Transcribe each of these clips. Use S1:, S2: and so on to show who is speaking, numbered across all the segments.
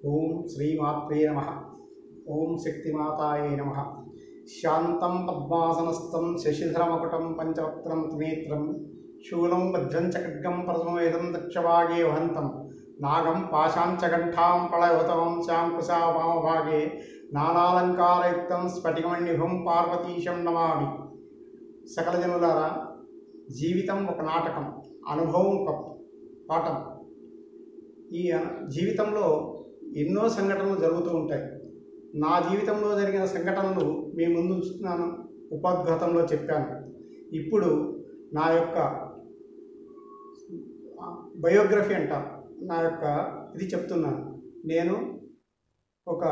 S1: ఓం శ్రీమాత్రే నమ ఓం శక్తిమాతాయే నమ శాంతం పద్మాసనస్థం శశిధరమకుటం పంచవక్త్రం త్రినేత్రం శూలం భద్రం చ ఖడ్గం ప్రథమవేదం దక్షవాగే వహంతం నాగం పాశాంచకంఠాం ప్రళయవతమం శాంకుశా వామభాగే నానాలంకారయుక్తం స్ఫటికమణిభం పార్వతీశం నమామి సకల జనులారా జీవితం ఒక నాటకం అనుభవం ఒక పాఠం ఈ అన- జీవితంలో ఎన్నో సంఘటనలు జరుగుతూ ఉంటాయి నా జీవితంలో జరిగిన సంఘటనలు మీ ముందు ఉంచుతున్నాను ఉపోద్ఘాతంలో చెప్పాను ఇప్పుడు నా యొక్క బయోగ్రఫీ అంట నా యొక్క ఇది చెప్తున్నాను నేను ఒక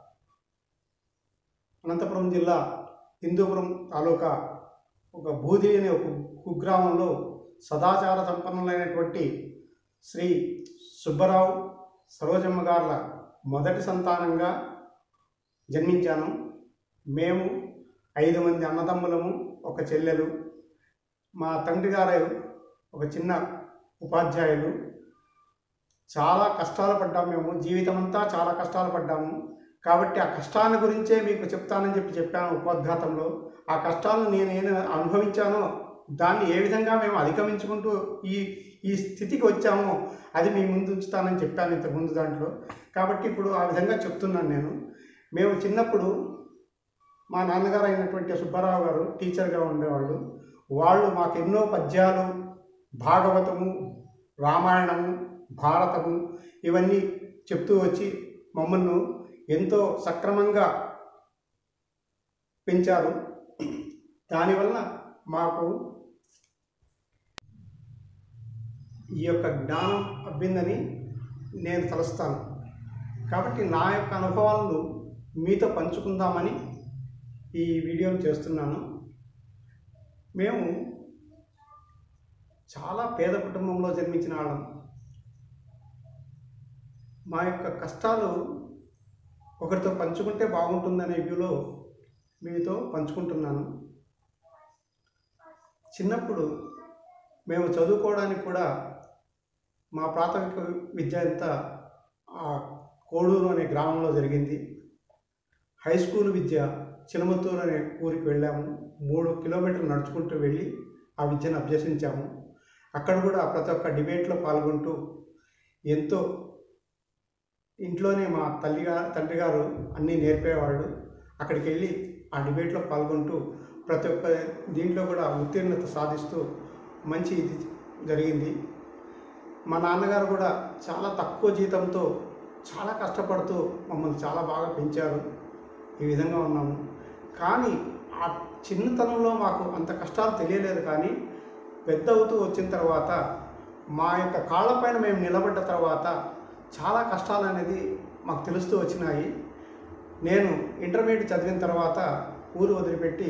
S1: అనంతపురం జిల్లా హిందూపురం తాలూకా ఒక బూది అనే ఒక కుగ్రామంలో సదాచార సంపన్నులైనటువంటి శ్రీ సుబ్బరావు సరోజమ్మ గార్ల మొదటి సంతానంగా జన్మించాను మేము ఐదు మంది అన్నదమ్ములము ఒక చెల్లెలు మా తండ్రి గారు ఒక చిన్న ఉపాధ్యాయులు చాలా కష్టాలు పడ్డాము మేము జీవితం అంతా చాలా కష్టాలు పడ్డాము కాబట్టి ఆ కష్టాల గురించే మీకు చెప్తానని చెప్పి చెప్పాను ఉపోద్ఘాతంలో ఆ కష్టాలను నేను ఏం అనుభవించానో దాన్ని ఏ విధంగా మేము అధిగమించుకుంటూ ఈ ఈ స్థితికి వచ్చామో అది మీ ముందు ఉంచుతానని చెప్పాను ఇంతకుముందు దాంట్లో కాబట్టి ఇప్పుడు ఆ విధంగా చెప్తున్నాను నేను మేము చిన్నప్పుడు మా నాన్నగారు అయినటువంటి సుబ్బారావు గారు టీచర్గా ఉండేవాళ్ళు వాళ్ళు మాకు ఎన్నో పద్యాలు భాగవతము రామాయణము భారతము ఇవన్నీ చెప్తూ వచ్చి మమ్మల్ని ఎంతో సక్రమంగా పెంచారు దానివల్ల మాకు ఈ యొక్క జ్ఞానం అబ్బిందని నేను తలుస్తాను కాబట్టి నా యొక్క అనుభవాలను మీతో పంచుకుందామని ఈ వీడియోని చేస్తున్నాను మేము చాలా పేద కుటుంబంలో జన్మించిన వాళ్ళం మా యొక్క కష్టాలు ఒకరితో పంచుకుంటే బాగుంటుందనే వ్యూలో మీతో పంచుకుంటున్నాను చిన్నప్పుడు మేము చదువుకోవడానికి కూడా మా ప్రాథమిక విద్య అంతా ఆ కోడూరు అనే గ్రామంలో జరిగింది హై స్కూల్ విద్య చినమత్తూరు అనే ఊరికి వెళ్ళాము మూడు కిలోమీటర్లు నడుచుకుంటూ వెళ్ళి ఆ విద్యను అభ్యసించాము అక్కడ కూడా ప్రతి ఒక్క డిబేట్లో పాల్గొంటూ ఎంతో ఇంట్లోనే మా తల్లిగా తండ్రి గారు అన్నీ నేర్పేవాళ్ళు అక్కడికి వెళ్ళి ఆ డిబేట్లో పాల్గొంటూ ప్రతి ఒక్క దీంట్లో కూడా ఉత్తీర్ణత సాధిస్తూ మంచి ఇది జరిగింది మా నాన్నగారు కూడా చాలా తక్కువ జీతంతో చాలా కష్టపడుతూ మమ్మల్ని చాలా బాగా పెంచారు ఈ విధంగా ఉన్నాము కానీ ఆ చిన్నతనంలో మాకు అంత కష్టాలు తెలియలేదు కానీ పెద్ద అవుతూ వచ్చిన తర్వాత మా యొక్క కాళ్ళపైన మేము నిలబడ్డ తర్వాత చాలా కష్టాలు అనేది మాకు తెలుస్తూ వచ్చినాయి నేను ఇంటర్మీడియట్ చదివిన తర్వాత ఊరు వదిలిపెట్టి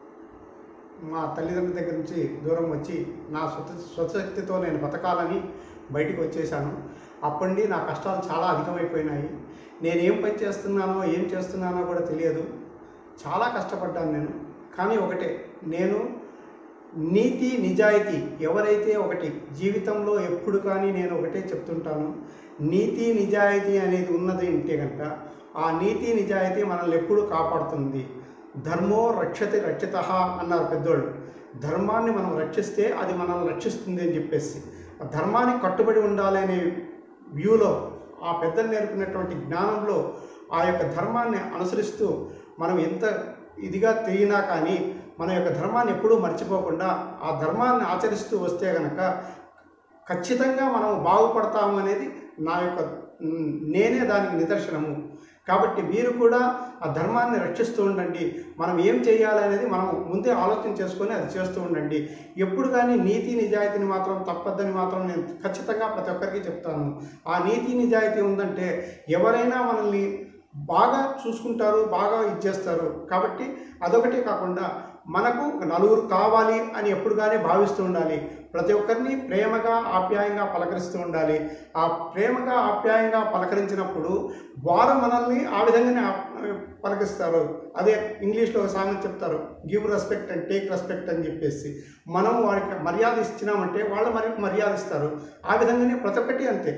S1: మా తల్లిదండ్రుల దగ్గర నుంచి దూరం వచ్చి నా స్వత స్వశక్తితో నేను బతకాలని బయటికి వచ్చేసాను అప్పటి నుండి నా కష్టాలు చాలా అధికమైపోయినాయి నేను ఏం పని చేస్తున్నానో ఏం చేస్తున్నానో కూడా తెలియదు చాలా కష్టపడ్డాను నేను కానీ ఒకటే నేను నీతి నిజాయితీ ఎవరైతే ఒకటి జీవితంలో ఎప్పుడు కానీ నేను ఒకటే చెప్తుంటాను నీతి నిజాయితీ అనేది ఉన్నది ఉంటే కనుక ఆ నీతి నిజాయితీ మనల్ని ఎప్పుడు కాపాడుతుంది ధర్మో రక్షతి రక్షిత అన్నారు పెద్దోళ్ళు ధర్మాన్ని మనం రక్షిస్తే అది మనల్ని రక్షిస్తుంది అని చెప్పేసి ఆ ధర్మానికి కట్టుబడి ఉండాలి అనే వ్యూలో ఆ పెద్దలు నేర్పినటువంటి జ్ఞానంలో ఆ యొక్క ధర్మాన్ని అనుసరిస్తూ మనం ఎంత ఇదిగా తిరిగినా కానీ మన యొక్క ధర్మాన్ని ఎప్పుడూ మర్చిపోకుండా ఆ ధర్మాన్ని ఆచరిస్తూ వస్తే గనక ఖచ్చితంగా మనం బాగుపడతాము అనేది నా యొక్క మ్, నేనే దానికి నిదర్శనము కాబట్టి మీరు కూడా ఆ ధర్మాన్ని రక్షిస్తూ ఉండండి మనం ఏం చేయాలి అనేది మనం ముందే ఆలోచన చేసుకొని అది చేస్తూ ఉండండి ఎప్పుడు కానీ నీతి నిజాయితీని మాత్రం తప్పద్దని మాత్రం నేను ఖచ్చితంగా ప్రతి ఒక్కరికి చెప్తాను ఆ నీతి నిజాయితీ ఉందంటే ఎవరైనా మనల్ని బాగా చూసుకుంటారు బాగా ఇచ్చేస్తారు కాబట్టి అదొకటే కాకుండా మనకు నలుగురు కావాలి అని ఎప్పుడు కానీ భావిస్తూ ఉండాలి ప్రతి ఒక్కరిని ప్రేమగా ఆప్యాయంగా పలకరిస్తూ ఉండాలి ఆ ప్రేమగా ఆప్యాయంగా పలకరించినప్పుడు వారు మనల్ని ఆ విధంగానే ఆ- పలకరిస్తారు అదే ఇంగ్లీష్లో ఒక సామెత చెప్తారు give respect and take respect అని చెప్పేసి మనం వారికి మర్యాద ఇచ్చినామంటే వాళ్ళు మనకి మర్యాద ఇస్తారు ఆ విధంగానే ప్రతి ఒక్కటి అంతే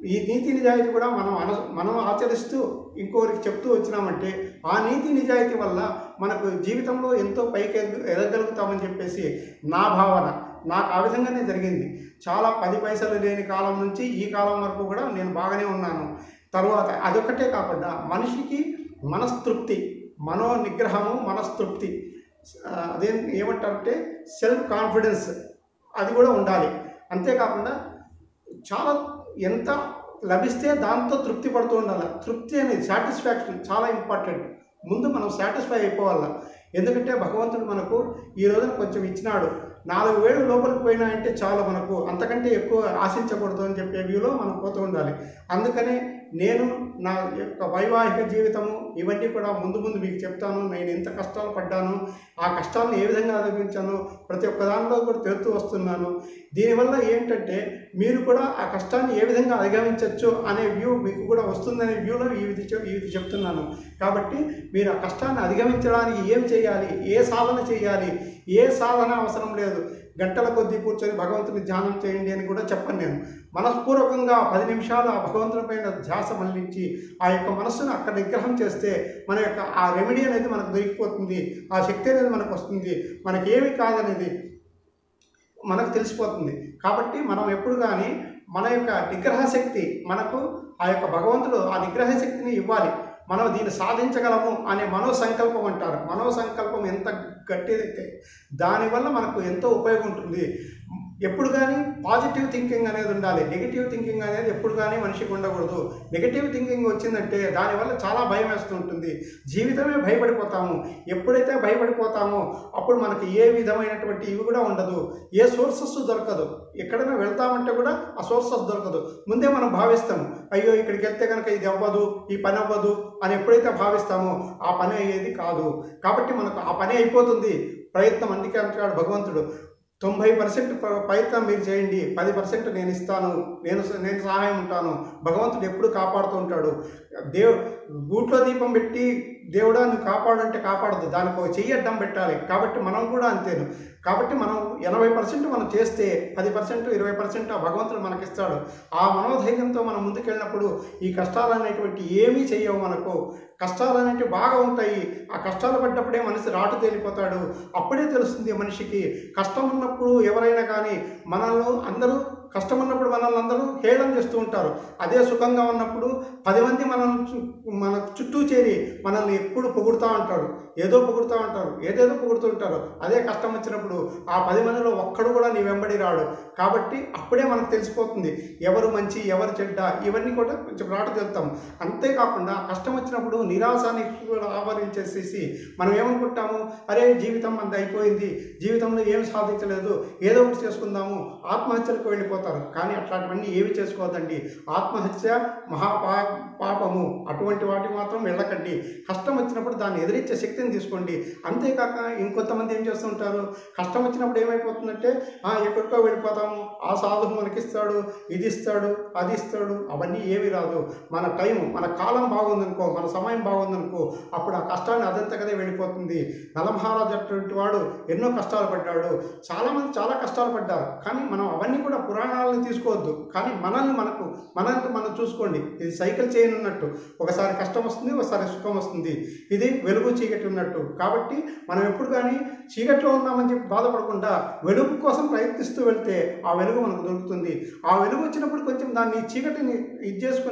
S1: ఈ నీతి నిజాయితీ కూడా మనం అన మనం ఆచరిస్తూ ఇంకొకరికి చెప్తూ వచ్చినామంటే ఆ నీతి నిజాయితీ వల్ల మనకు జీవితంలో ఎంతో పైకి ఎదగ- ఎదగలుగుతామని చెప్పేసి నా భావన నాకు ఆ విధంగానే జరిగింది చాలా పది పైసలు లేని కాలం నుంచి ఈ కాలం వరకు కూడా నేను బాగానే ఉన్నాను తర్వాత అదొక్కటే కాకుండా మనిషికి మనస్తృప్తి మనో నిగ్రహము మనస్తృప్తి ఆ, అదే ఏమంటారంటే సెల్ఫ్ కాన్ఫిడెన్స్ అది కూడా ఉండాలి అంతేకాకుండా చాలా ఎంత లభిస్తే దాంతో తృప్తి పడుతూ ఉండాలి తృప్తి అనేది సాటిస్ఫాక్షన్ చాలా ఇంపార్టెంట్ ముందు మనం సాటిస్ఫై అయిపోవాలి ఎందుకంటే భగవంతుడు మనకు ఈ రోజున కొంచెం ఇచ్చినాడు నాలుగు వేలు లోపలికి పోయినా అంటే చాలు మనకు అంతకంటే ఎక్కువ ఆశించకూడదు అని చెప్పే వ్యూలో మనం పోతూ ఉండాలి అందుకనే నేను నా యొక్క వైవాహిక జీవితము ఇవన్నీ కూడా ముందు ముందు మీకు చెప్తాను నేను ఎంత కష్టాలు పడ్డాను ఆ కష్టాలను ఏ విధంగా అధిగమించాను ప్రతి ఒక్క దానిలో కూడా తెలుతూ వస్తున్నాను దీనివల్ల ఏంటంటే మీరు కూడా ఆ కష్టాన్ని ఏ విధంగా అధిగమించవచ్చు అనే వ్యూ మీకు కూడా వస్తుందనే వ్యూలో ఈ విధి చెప్- ఈ విధి చెప్తున్నాను కాబట్టి మీరు ఆ కష్టాన్ని అధిగమించడానికి ఏం చేయాలి ఏ సాధన చేయాలి ఏ సాధన అవసరం లేదు గంటల కొద్దీ కూర్చొని భగవంతుని ధ్యానం చేయండి అని కూడా చెప్పను నేను మనస్పూర్వకంగా పది నిమిషాలు ఆ భగవంతుని పైన ధ్యాస మళ్లించి ఆ యొక్క మనస్సును అక్కడ నిగ్రహం చేస్తే మన యొక్క ఆ రెమెడీ అనేది మనకు దొరికిపోతుంది ఆ శక్తి అనేది మనకు వస్తుంది మనకి ఏమి కాదనేది మనకు తెలిసిపోతుంది కాబట్టి మనం ఎప్పుడు కానీ మన యొక్క నిగ్రహ శక్తి మనకు ఆ యొక్క భగవంతుడు ఆ నిగ్రహ శక్తిని ఇవ్వాలి మనం దీన్ని సాధించగలము అనే మనో సంకల్పం అంటారు మనో సంకల్పం ఎంత గట్టిదైతే దానివల్ల మనకు ఎంతో ఉపయోగం ఉంటుంది ఎప్పుడు కానీ పాజిటివ్ థింకింగ్ అనేది ఉండాలి నెగిటివ్ థింకింగ్ అనేది ఎప్పుడు కానీ మనిషికి ఉండకూడదు నెగిటివ్ థింకింగ్ వచ్చిందంటే దానివల్ల చాలా భయం వేస్తూ ఉంటుంది జీవితమే భయపడిపోతాము ఎప్పుడైతే భయపడిపోతామో అప్పుడు మనకి ఏ విధమైనటువంటి ఇవి కూడా ఉండదు ఏ సోర్సెస్ దొరకదు ఎక్కడైనా వెళ్తామంటే కూడా ఆ సోర్సెస్ దొరకదు ముందే మనం భావిస్తాం అయ్యో ఇక్కడికి వెళ్తే కనుక ఇది అవ్వదు ఈ పని అవ్వదు అని ఎప్పుడైతే భావిస్తామో ఆ పని అయ్యేది కాదు కాబట్టి మనకు ఆ పని అయిపోతుంది ప్రయత్నం అందుకే అంటాడు భగవంతుడు తొంభై పర్సెంట్ ప్రయత్నం మీరు చేయండి పది పర్సెంట్ నేను ఇస్తాను నేను నేను సహాయం ఉంటాను భగవంతుడు ఎప్పుడు కాపాడుతూ ఉంటాడు దేవు గూట్లో దీపం పెట్టి దేవుడా నువ్వు కాపాడంటే కాపాడదు దానికి ఒక చెయ్యి అడ్డం పెట్టాలి కాబట్టి మనం కూడా అంతేను కాబట్టి మనం ఎనభై పర్సెంట్ మనం చేస్తే పది పర్సెంట్ ఇరవై పర్సెంట్ ఆ భగవంతుడు మనకిస్తాడు ఆ మనోధైర్యంతో మనం ముందుకెళ్ళినప్పుడు ఈ కష్టాలు అనేటువంటి ఏమీ చెయ్యవు మనకు కష్టాలు అనేటివి బాగా ఉంటాయి ఆ కష్టాలు పడ్డప్పుడే మనిషి రాటు తేలిపోతాడు అప్పుడే తెలుస్తుంది మనిషికి కష్టం ఉన్నప్పుడు ఎవరైనా కానీ మనల్ని అందరూ కష్టం ఉన్నప్పుడు మనల్ని అందరూ హేళన చేస్తూ ఉంటారు అదే సుఖంగా ఉన్నప్పుడు పది మంది మనం మన చుట్టూ చేరి మనల్ని ఎప్పుడు పొగుడుతూ ఉంటారు ఏదో పొగుడుతూ ఉంటారు ఏదేదో పొగుడుతూ ఉంటారు అదే కష్టం వచ్చినప్పుడు ఆ పది మందిలో ఒక్కడు కూడా నీ వెంబడి రాడు కాబట్టి అప్పుడే మనకు తెలిసిపోతుంది ఎవరు మంచి ఎవరు చెడ్డ ఇవన్నీ కూడా కొంచెం రాటు తెలుతాం అంతేకాకుండా కష్టం వచ్చినప్పుడు నిరాశ నిస్పృహలు ఆవరించేసేసి మనం ఏమనుకుంటాము అరే జీవితం మనది అయిపోయింది జీవితంలో ఏం సాధించలేదు ఏదో ఒకటి చేసుకుందాము ఆత్మహత్యలకు వెళ్ళిపోతారు కానీ అట్లాంటివన్నీ ఏమి చేసుకోవద్దండి ఆత్మహత్య మహాపా పాపము అటువంటి వాటికి మాత్రం వెళ్ళకండి కష్టం వచ్చినప్పుడు దాన్ని ఎదిరించే శక్తిని తీసుకోండి అంతేకాక ఇంకొంతమంది ఏం చేస్తుంటారు కష్టం వచ్చినప్పుడు ఏమైపోతుందంటే "ఆ, ఎక్కడికో వెళ్ళిపోతాము ఆ సాధువు మనకిస్తాడు ఇది ఇస్తాడు అది ఇస్తాడు అవన్నీ ఏమి రాదు మన టైం మన కాలం బాగుందనుకో మన సమయం బాగుందనుకో అప్పుడు ఆ కష్టాన్ని అదంతకదే వెళ్ళిపోతుంది నలమహారాజు అటువంటి వాడు ఎన్నో కష్టాలు పడ్డాడు చాలామంది చాలా కష్టాలు పడ్డారు కానీ మనం అవన్నీ కూడా పురాణాలను తీసుకోవద్దు కానీ మనల్ని మనకు మనల్ని మనం చూసుకోండి ఇది సైకిల్ చైన్ ఉన్నట్టు ఒకసారి కష్టం వస్తుంది ఒకసారి సుఖం వస్తుంది ఇది వెలుగు చీకటి ఉన్నట్టు కాబట్టి మనం ఎప్పుడు కానీ చీకట్లో ఉన్నామని చెప్పి బాధపడకుండా వెలుగు కోసం ప్రయత్నిస్తూ వెళ్తే ఆ వెలుగు మనకు దొరుకుతుంది ఆ వెలుగు వచ్చినప్పుడు కొంచెం దాన్ని చీకటిని ఇది చేసుకుని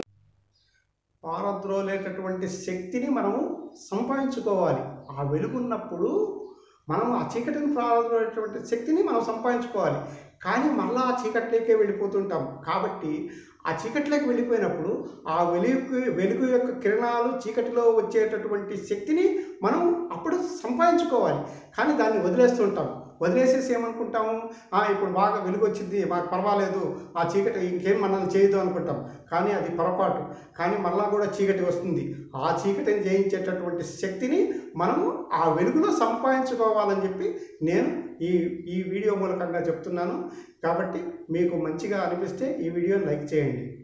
S1: పారద్రోలేటటువంటి శక్తిని మనము సంపాదించుకోవాలి ఆ వెలుగున్నప్పుడు మనం ఆ చీకటిని ప్రారంభమైనటువంటి శక్తిని మనం సంపాదించుకోవాలి కానీ మళ్ళీ ఆ చీకట్లోకే వెళ్ళిపోతుంటాం కాబట్టి ఆ చీకట్లోకి వెళ్ళిపోయినప్పుడు ఆ వెలుగు వెలుగు యొక్క కిరణాలు చీకటిలో వచ్చేటటువంటి శక్తిని మనం అప్పుడు సంపాదించుకోవాలి కానీ దాన్ని వదిలేస్తుంటాం వదిలేసేసి ఏమనుకుంటాము "ఆ, ఇప్పుడు బాగా వెలుగు వచ్చింది మాకు పర్వాలేదు ఆ చీకటి ఇంకేం మనల్ని చేయదు అనుకుంటాం కానీ అది పొరపాటు కానీ మళ్ళా కూడా చీకటి వస్తుంది ఆ చీకటిని జయించేటటువంటి శక్తిని మనము ఆ వెలుగులో సంపాదించుకోవాలని చెప్పి నేను ఈ ఈ వీడియో మూలకంగా చెప్తున్నాను కాబట్టి మీకు మంచిగా అనిపిస్తే ఈ వీడియోని లైక్ చేయండి